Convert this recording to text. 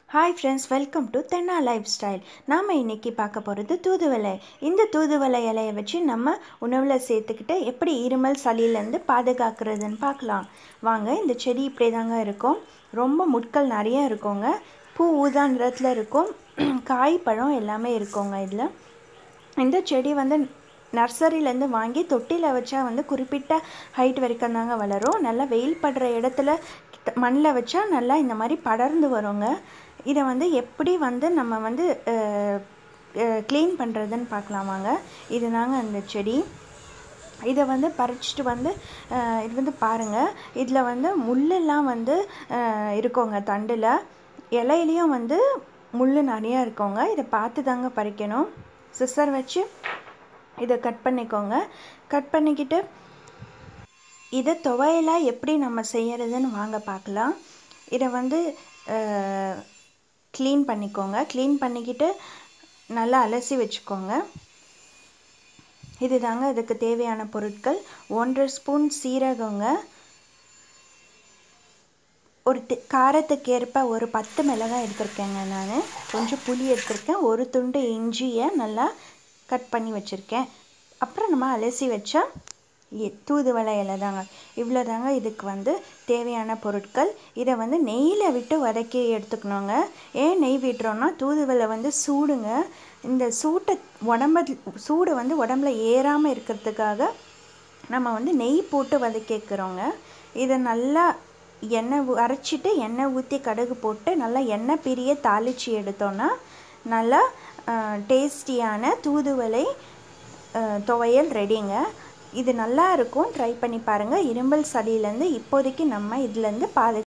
hi friends welcome to தென்னா lifestyle நாம் இன்றைக்கி பார்க்க போகிறது தூதுவளை இந்த தூதுவளை இலையை வச்சு நம்ம உணவில் சேர்த்துக்கிட்டு எப்படி இருமல் சளியிலேருந்து பாதுகாக்கிறதுன்னு பார்க்கலாம் வாங்க இந்த செடி இப்படி தாங்க இருக்கும் ரொம்ப முட்கள் நிறைய இருக்குங்க பூ ஊதா நிறத்தில் இருக்கும் காய் பழம் எல்லாமே இருக்குங்க இதில் இந்த செடி வந்து நர்சரியிலேருந்து வாங்கி தொட்டியில் வச்சா வந்து குறிப்பிட்ட ஹைட் வரைக்கும் தாங்க வளரும் நல்லா வெயில் படுற இடத்துல மண்ணில் வச்சா நல்லா இந்த மாதிரி படர்ந்து வருங்க இதை வந்து எப்படி வந்து நம்ம வந்து க்ளீன் பண்ணுறதுன்னு பார்க்கலாம் வாங்க இது தாங்க அந்த செடி இதை வந்து பறிச்சிட்டு வந்து இது வந்து பாருங்கள் இதில் வந்து முள்ளெல்லாம் வந்து இருக்கோங்க தண்டில் இலையிலையும் வந்து முள் நிறையா இருக்கோங்க இதை பார்த்து தாங்க பறிக்கணும் சிசர் வச்சு இதை கட் பண்ணிக்கோங்க கட் பண்ணிக்கிட்டு இதை துவையலாக எப்படி நம்ம செய்யறதுன்னு வாங்க பார்க்கலாம் இதை வந்து க்ளீன் பண்ணிக்கோங்க க்ளீன் பண்ணிக்கிட்டு நல்லா அலசி வச்சுக்கோங்க இது தாங்க இதுக்கு தேவையான பொருட்கள் ஒன்றரை ஸ்பூன் சீரகங்க ஒரு காரத்துக்கு ஏற்ப ஒரு பத்து மிளகாய் எடுத்திருக்கேங்க நான் கொஞ்சம் புளி எடுத்திருக்கேன் ஒரு துண்டு இஞ்சியை நல்லா கட் பண்ணி வச்சுருக்கேன் அப்புறம் நம்ம அலசி வச்சா தூதுவளை இலை தாங்க இவ்வளோ தாங்க இதுக்கு வந்து தேவையான பொருட்கள் இதை வந்து நெய்யில் விட்டு வதக்கி எடுத்துக்கணுங்க ஏன் நெய் விட்டுறோன்னா தூதுவளை வந்து சூடுங்க இந்த சூட்டை உடம்ப சூடு வந்து உடம்புல ஏறாமல் இருக்கிறதுக்காக நம்ம வந்து நெய் போட்டு வதக்கிக்கிறோங்க இதை நல்லா எண்ணெய் அரைச்சிட்டு எண்ணெய் ஊற்றி கடுகு போட்டு நல்லா எண்ணெய் பிரிய தாளித்து எடுத்தோன்னா நல்லா டேஸ்டியான தூதுவளை துவையல் ரெடிங்க இது நல்லா இருக்கும் ட்ரை பண்ணி பாருங்கள் இரும்பல் சளியிலேருந்து இப்போதைக்கு நம்ம இதுலேருந்து பாது